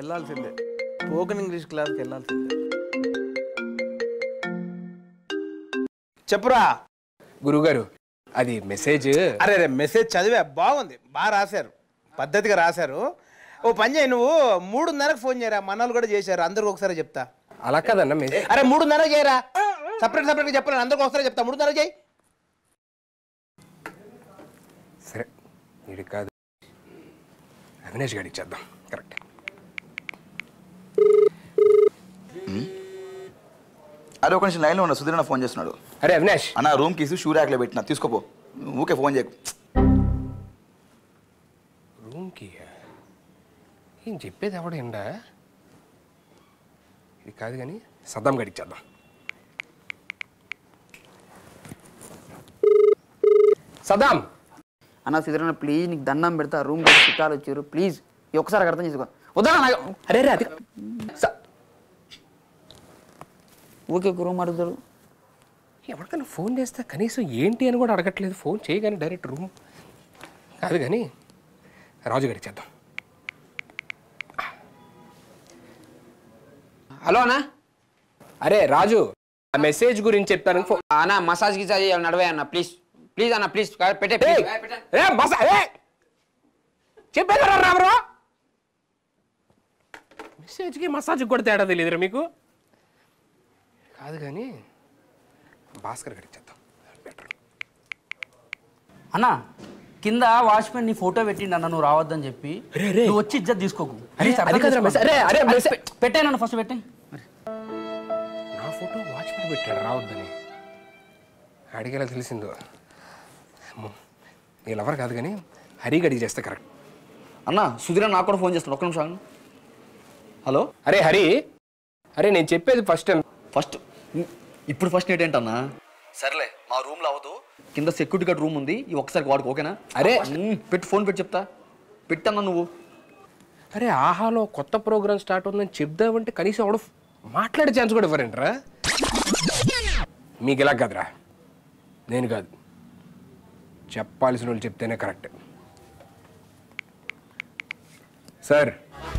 వెళ్ళాల్సిందే spoken English క్లాస్కి వెళ్ళాల్సిందే చెప్పురా గురుగారు అది మెసేజ్ అరే అరే మెసేజ్ చదివా బాగుంది బాగా రాశారు పద్ధతిగా రాశారు ఓ పని చేయి నువ్వు మూడున్నరకు ఫోన్ చేయరా మనోళ్ళు కూడా చేశారు అందరికి ఒకసారి చెప్తా అలా కదన్న మెసేజ్ అరే మూడున్నర చేయరా సపరేట్ సపరేట్గా చెప్పాను అందరికి ఒకసారి చెప్తా మూడున్నర చేయి సరే వీడికి కాదు అవినాష్ గారికి చేద్దాం కరెక్ట్ అరే ఒక నిమిషం లైన్లో ఉన్నా సుధీర్ అన్న ఫోన్ చేస్తున్నాడు అరే అవినాష్ అన్న రూమ్ కీసి షూ ర్యాక్లో పెట్టిన తీసుకోపో ఊకే ఫోన్ చేయకు రూమ్కి ఏం చెప్పేది ఎవడేండా ఇది కాదు కానీ సద్దాం గడికి చేద్దాం సద్దాం అన్న సుధీరన్న ప్లీజ్ నీకు దండం పెడతా రూమ్ చుట్టాలు వచ్చారు ప్లీజ్ ఈ ఒక్కసారి అర్థం చేసుకో వద్దా నాకు అరే రే అది స- ఊకే రూమ్ అడుగుతారు ఎవరికైనా ఫోన్ చేస్తే కనీసం ఏంటి అని కూడా అడగట్లేదు ఫోన్ చేయగానే డైరెక్ట్ రూమ్ కాదు కానీ రాజు గడికి చేద్దాం హలో అన్న అరే రాజు ఆ మెసేజ్ గురించి చెప్తాను ఫో- అన్న మసాజ్ గిసాజ్ నడవే అన్న ప్లీజ్ ప్లీజ్ అన్న ప్లీజ్ పెట్టే ఏయ్! ఏ, బస, ఏ! చెప్పేది రా రామరు మెసేజ్కి మసాజ్కి కూడా తేడా తెలియదురా మీకు కాదు కానీ భాస్కర్ గడికి చేద్దాం బెటర్ అన్న కింద వాచ్మెన్ నీ ఫోటో పెట్టిండు అన్న నువ్వు రావద్దని చెప్పి రే, రే. నువ్వు వచ్చి ఇజ్జత్ తీసుకోకు అరే, Please, అది అర్థం కాదురా చేసుకో మెసేజ్. అరే, అరే, అన్న. మెసేజ్. పె- పెట్టేయ్ నన్ను ఫస్ట్ పెట్టే నా ఫోటో వాచ్మెన్ పెట్టాడు రావద్దని అడిగేలా తెలిసిందో అమ్మో, నీ లవర్ కాదు కానీ హరి గడికి చేస్తే కరెక్ట్ అన్న సుధీర్ నాకు కూడా ఫోన్ చేస్తాను ఒక్క నిమిషం ఆగండి. హలో అరే హరి అరే నేను చెప్పేది ఫస్ట్ టైం ఫస్ట్ ఇప్పుడు ఫస్ట్ నైట్ ఏంటన్నా సర్లే మా రూమ్లో అవ్వదు కింద సెక్యూరిటీ గార్డ్ రూమ్ ఉంది ఈ ఒక్కసారి వాడుకో ఓకేనా అరే. మ్, పెట్టి ఫోన్ పెట్టి చెప్తా పెట్టన్నా నువ్వు అరే ఆహాలో కొత్త ప్రోగ్రామ్ స్టార్ట్ అవుతుందని చెప్దామంటే కనీసం ఎవడు మాట్లాడే ఛాన్స్ కూడా ఇవ్వరంట్రా మీకు ఇలా కాదురా నేను కాదు చెప్పాల్సిన వాళ్ళు చెప్తేనే కరెక్ట్ సార్